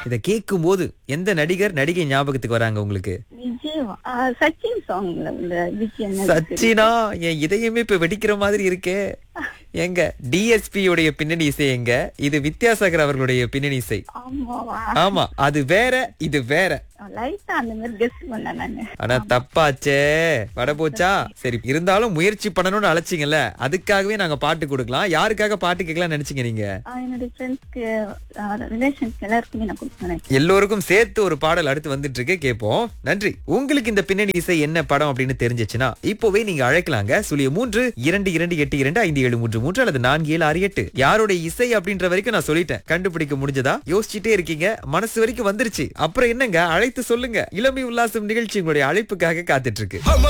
இத கேட்கும் போது எந்த நடிகர் நடிகை ஞாபகத்துக்கு வராங்க உங்களுக்கு விஜய் ஆ, சச்சின் சாங்ல இந்த விஜய் என்ன சச்சினா என் இதயமே இப்ப வெடிக்கிற மாதிரி இருக்கே எங்க டிஎஸ்பி உடைய பின்னணி இசை எங்க இது வித்யாசாகர் அவர்களுடைய பின்னணி இசை ஆமாவா ஆமா அது வேற இது வேற லைட்டா அந்த மாதிரி கெஸ்ட் பண்ண நானு ஆனா தப்பாச்சே வட போச்சா சரி இருந்தாலும் முயற்சி பண்ணணும்னு அழைச்சிங்கல்ல அதுக்காகவே நாங்க பாட்டு கொடுக்கலாம் யாருக்காக பாட்டு கேட்கலாம் நினைச்சீங்க நீங்க ஆ, என்னுடைய ஃப்ரெண்ட்ஸ்க்கு ரிலேஷன்ஸ்க்கு எல்லாருக்குமே நான் கொடுப்பேன் எல்லோருக்கும் சேர்த்து ஒரு பாடல் அடுத்து வந்துட்டு இருக்கு கேட்போம் நன்றி உங்களுக்கு இந்த பின்னணி இசை என்ன படம் அப்படின்னு தெரிஞ்சிச்சுன்னா இப்போவே நீங்க அழைக்கலாங்க சுழிய மூன்று இரண்டு இரண்டு எட்டு இரண்டு ஐந்து ஏழு மூன்று மூன்று அல்லது நான்கு ஏழு ஆறு எட்டு யாரோட இசை அப்படின்ற வரைக்கும் நான் சொல்லிட்டேன் கண்டுபிடிக்க முடிஞ்சதா யோசிச்சுட்டே இருக்கீங்க மனசு வரைக்கும் வந்துருச்சு அப்புறம் என்னங்க அழைத்து சொல்லுங்க இளமை உல்லாசம் நிகழ்ச்சி உங்களுடைய அழைப்புக்காக காத்துட்டு இருக்கு